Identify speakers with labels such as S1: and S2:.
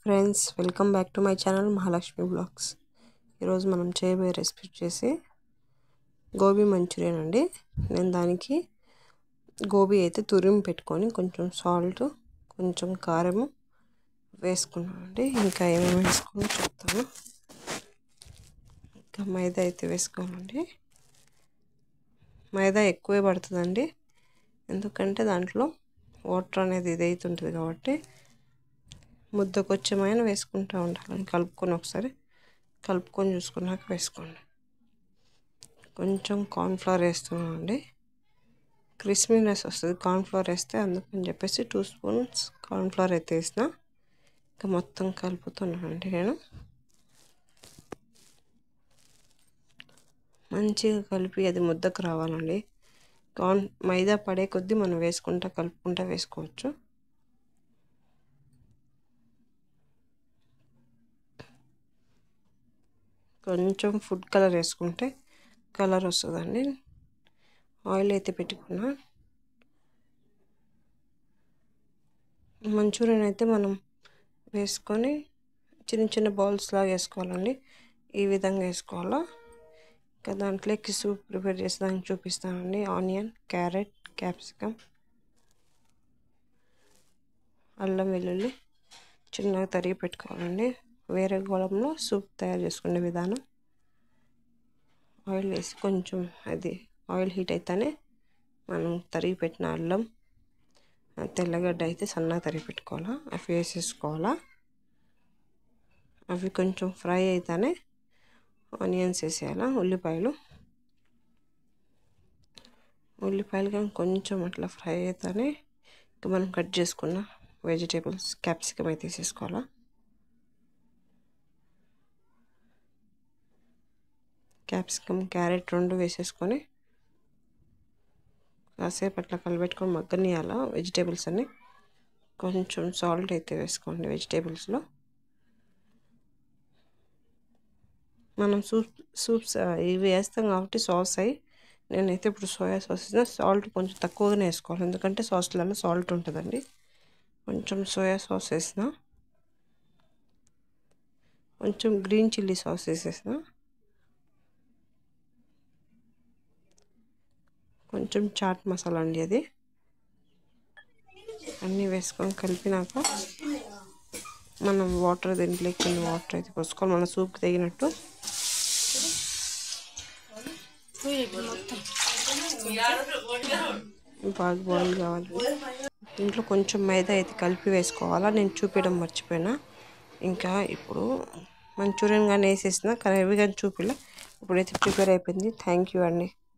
S1: friends welcome back to my channel Mahalakshmi blogs ఈరోజు మనం చేయబోయే రెసిపీ వచ్చేసి గోబీ మంచూరియన్ అండి నేను దానికి గోబీ అయితే తురిమి పెట్టుకొని కొంచెం సాల్ట్ కొంచెం కారం వేసుకున్నాను అండి ఇంకా ఏమేమి వేసుకుని చెప్తాను ఇంకా మైదా అయితే వేసుకోవాలండి మైదా ఎక్కువే పడుతుందండి ఎందుకంటే దాంట్లో వాటర్ అనేది ఇది అవుతుంటుంది కాబట్టి ముద్దకొచ్చమైన వేసుకుంటూ ఉండాలి కలుపుకొని ఒకసారి కలుపుకొని చూసుకున్నాక వేసుకోండి కొంచెం కార్న్ఫ్లవర్ వేస్తున్నామండి క్రిస్పీనెస్ వస్తుంది కార్న్ఫ్లవర్ వేస్తే అందుకని చెప్పేసి టూ స్పూన్స్ కార్న్ఫ్లవర్ అయితే వేసిన ఇంకా మొత్తం కలుపుతున్నానండి నేను మంచిగా కలిపి అది ముద్దకు రావాలండి కార్న్ మైదా పడే కొద్దీ మనం వేసుకుంటా కలుపుకుంటా వేసుకోవచ్చు కొంచెం ఫుడ్ కలర్ వేసుకుంటే కలర్ వస్తుందండి ఆయిల్ అయితే పెట్టుకున్నా మంచూరియన్ అయితే మనం వేసుకొని చిన్న చిన్న బౌల్స్ లాగా వేసుకోవాలండి ఈ విధంగా వేసుకోవాలా ఇంకా దాంట్లోకి సూప్ ప్రిపేర్ చేసేదానికి చూపిస్తానండి ఆనియన్ క్యారెట్ క్యాప్సికమ్ అల్లం వెల్లుల్లి చిన్నగా తరిగి పెట్టుకోవాలండి వేరే గోళంలో సూప్ తయారు చేసుకునే విధానం ఆయిల్ వేసి కొంచెం అది ఆయిల్ హీట్ అయితేనే మనం తరిగి పెట్టిన అల్లం తెల్లగడ్డ అయితే సన్నగా తరిగి పెట్టుకోవాలా అవి వేసేసుకోవాలా అవి కొంచెం ఫ్రై అయితేనే ఆనియన్స్ వేసేయాలా ఉల్లిపాయలు ఉల్లిపాయలు కానీ కొంచెం అట్లా ఫ్రై అయితేనే ఇంకా మనం కట్ చేసుకున్న వెజిటేబుల్స్ క్యాప్సికమ్ అయితే వేసేసుకోవాలా క్యాప్సికమ్ క్యారెట్ రెండు వేసేసుకొని కాసేపు అట్లా కలబెట్టుకొని మగ్గనియాల వెజిటేబుల్స్ అన్ని కొంచెం సాల్ట్ అయితే వేసుకోండి వెజిటేబుల్స్లో మనం సూప్ సూప్స్ ఇవి వేస్తాం కాబట్టి సాస్ అయ్యి నేనైతే ఇప్పుడు సోయా సాస్ వేసిన సాల్ట్ కొంచెం తక్కువగానే వేసుకోవాలి ఎందుకంటే సాస్లలో సాల్ట్ ఉంటుందండి కొంచెం సోయా సాస్ వేసిన కొంచెం గ్రీన్ చిల్లీ సాస్ వేసేసిన కొంచెం చాట్ మసాలా అండి అది అన్నీ వేసుకొని కలిపినాక మనం వాటర్ దీంట్లో కొన్ని వాటర్ అయితే పోసుకోవాలి మన సూప్ తగినట్టు బాగా బాయిల్ కావాలి దీంట్లో కొంచెం మైదా అయితే కలిపి వేసుకోవాలా నేను చూపించడం మర్చిపోయినా ఇంకా ఇప్పుడు మంచూరియన్ కానీ వేసేసిన కానీ అవి కానీ చూపిలే ఇప్పుడైతే ప్రిపేర్ అయిపోయింది థ్యాంక్ యూ అండి